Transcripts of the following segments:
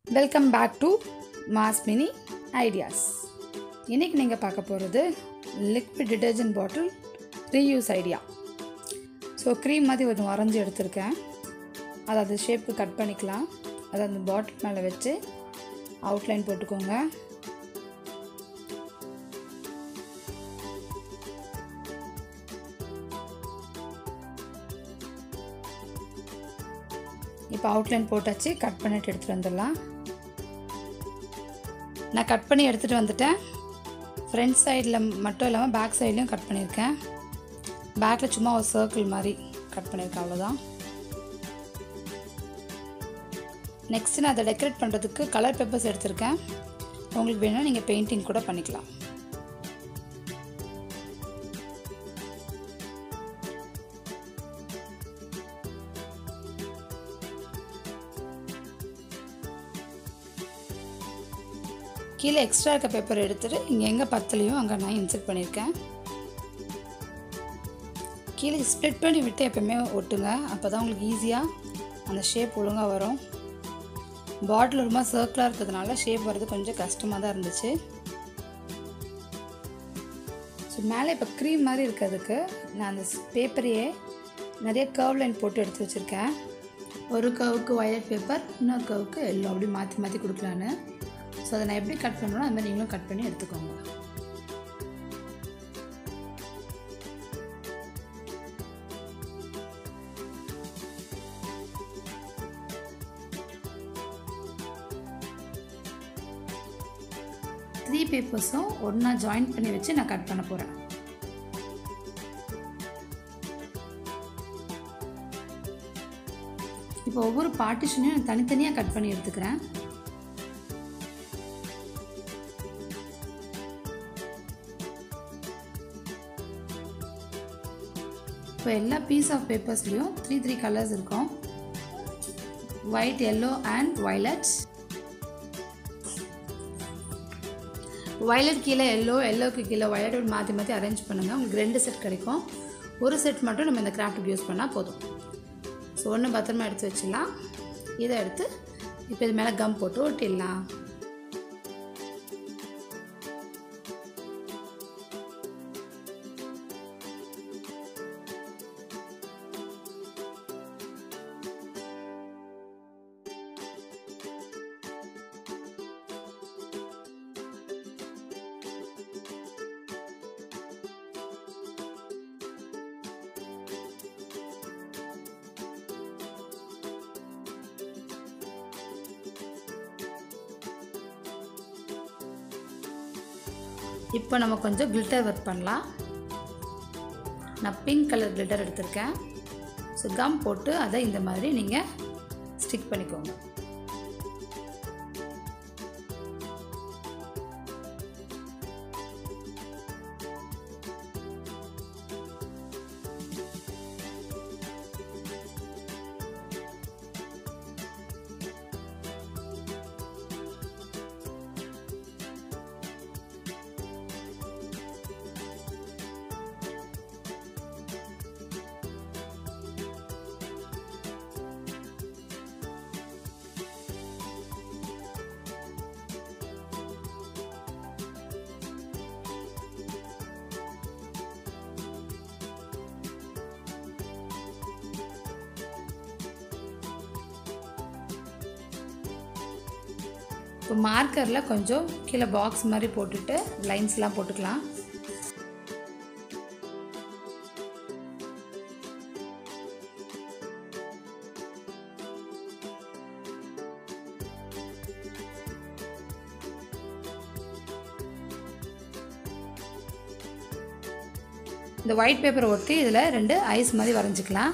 welcome back to mass mini ideas இன்றைக்கி நீங்கள் பார்க்க போகிறது liquid detergent bottle reuse idea so cream மாதிரி கொஞ்சம் வரைஞ்சி எடுத்திருக்கேன் அதை அது ஷேப்புக்கு கட் பண்ணிக்கலாம் அதை அந்த பாட்டில் மேலே வச்சு அவுட்லைன் போட்டுக்கோங்க இப்போ அவுட்லைன் போட்டாச்சு கட் பண்ணிட்டு எடுத்துகிட்டு வந்துடலாம் நான் கட் பண்ணி எடுத்துகிட்டு வந்துட்டேன் ஃப்ரண்ட் சைடில் மட்டும் இல்லாமல் பேக் சைட்லேயும் கட் பண்ணியிருக்கேன் பேக்கில் சும்மா ஒரு சர்க்கிள் மாதிரி கட் பண்ணியிருக்கேன் அவ்வளோதான் நெக்ஸ்ட்டு நான் அதை டெக்கரேட் பண்ணுறதுக்கு கலர் பேப்பர்ஸ் எடுத்திருக்கேன் உங்களுக்கு வேணும்னா நீங்கள் பெயிண்டிங் கூட பண்ணிக்கலாம் கீழே எக்ஸ்ட்ரா இருக்க பேப்பர் எடுத்துகிட்டு இங்கே எங்கே பத்தலையோ அங்கே நான் இன்செர்ட் பண்ணியிருக்கேன் கீழே ஸ்ப்ளிட் பண்ணி விட்டு எப்போயுமே ஒட்டுங்க அப்போ தான் உங்களுக்கு ஈஸியாக அந்த ஷேப் ஒழுங்காக வரும் பாட்டில் ரொம்ப சர்க்கிளாக இருக்கிறதுனால ஷேப் வர்றது கொஞ்சம் கஷ்டமாக தான் இருந்துச்சு ஸோ மேலே இப்போ க்ரீம் மாதிரி இருக்கிறதுக்கு நான் அந்த பேப்பரையே நிறைய கர்வ் லைன் போட்டு எடுத்து வச்சுருக்கேன் ஒரு கவுக்கு வயலட் பேப்பர் இன்னொரு கவுக்கு எல்லோ அப்படி மாற்றி மாற்றி கொடுக்கலான்னு ஸோ அதை நான் எப்படி கட் பண்ணுறோம் அது மாதிரி நீங்களும் கட் பண்ணி எடுத்துக்கோங்க த்ரீ பேப்பர்ஸும் ஒன்றா ஜாயின் பண்ணி வச்சு நான் கட் பண்ண போகிறேன் இப்போ ஒவ்வொரு பார்ட்டிஷனையும் நான் தனித்தனியாக கட் பண்ணி எடுத்துக்கிறேன் இப்போ எல்லா பீஸ் ஆஃப் பேப்பர்ஸ்லேயும் த்ரீ த்ரீ கலர்ஸ் இருக்கும் white yellow and violet violet கீழே எல்லோ எல்லோக்கு கீழே வயலட் மாற்றி மாற்றி அரேஞ்ச் பண்ணுங்கள் உங்களுக்கு ரெண்டு செட் கிடைக்கும் ஒரு செட் மட்டும் நம்ம இந்த கிராஃப்ட் யூஸ் பண்ணால் போதும் ஸோ ஒன்று பத்திரமா எடுத்து வச்சிடலாம் இதை எடுத்து இப்போ இது மேலே கம் போட்டு ஒட்டிடலாம் இப்போ நம்ம கொஞ்சம் கிளிட்டர் ஒர்க் பண்ணலாம் நான் பிங்க் கலர் கிளிட்டர் எடுத்திருக்கேன் ஸோ கம் போட்டு அதை இந்த மாதிரி நீங்கள் ஸ்டிக் பண்ணிக்கோங்க இப்போ மார்க்கரில் கொஞ்சம் கீழே பாக்ஸ் மாதிரி போட்டுட்டு லைன்ஸ்லாம் போட்டுக்கலாம் இந்த ஒயிட் பேப்பரை ஒட்டி இதில் ரெண்டு ஐஸ் மாதிரி வரைஞ்சிக்கலாம்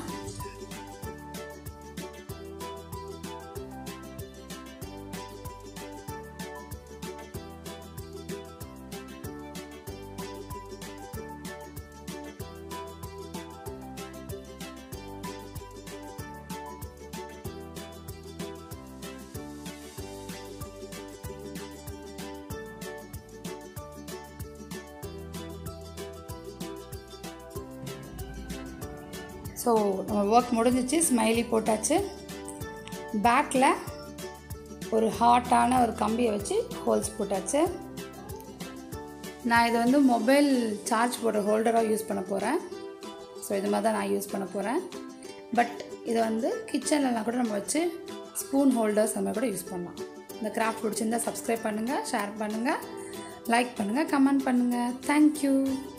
ஸோ நம்ம ஒர்க் முடிஞ்சிச்சு ஸ்மைலி போட்டாச்சு பேக்கில் ஒரு ஹாட்டான ஒரு கம்பியை வச்சு ஹோல்ஸ் போட்டாச்சு நான் இதை வந்து மொபைல் சார்ஜ் போடுற ஹோல்டராக யூஸ் பண்ண போகிறேன் ஸோ இது மாதிரி தான் நான் யூஸ் பண்ண போகிறேன் பட் இதை வந்து கிச்சன்லலாம் கூட நம்ம வச்சு ஸ்பூன் ஹோல்டர்ஸ் அந்த மாதிரி கூட யூஸ் பண்ணலாம் இந்த கிராஃப்ட் பிடிச்சிருந்தா சப்ஸ்கிரைப் பண்ணுங்கள் ஷேர் பண்ணுங்கள் லைக் பண்ணுங்கள் கமெண்ட் பண்ணுங்கள் தேங்க்யூ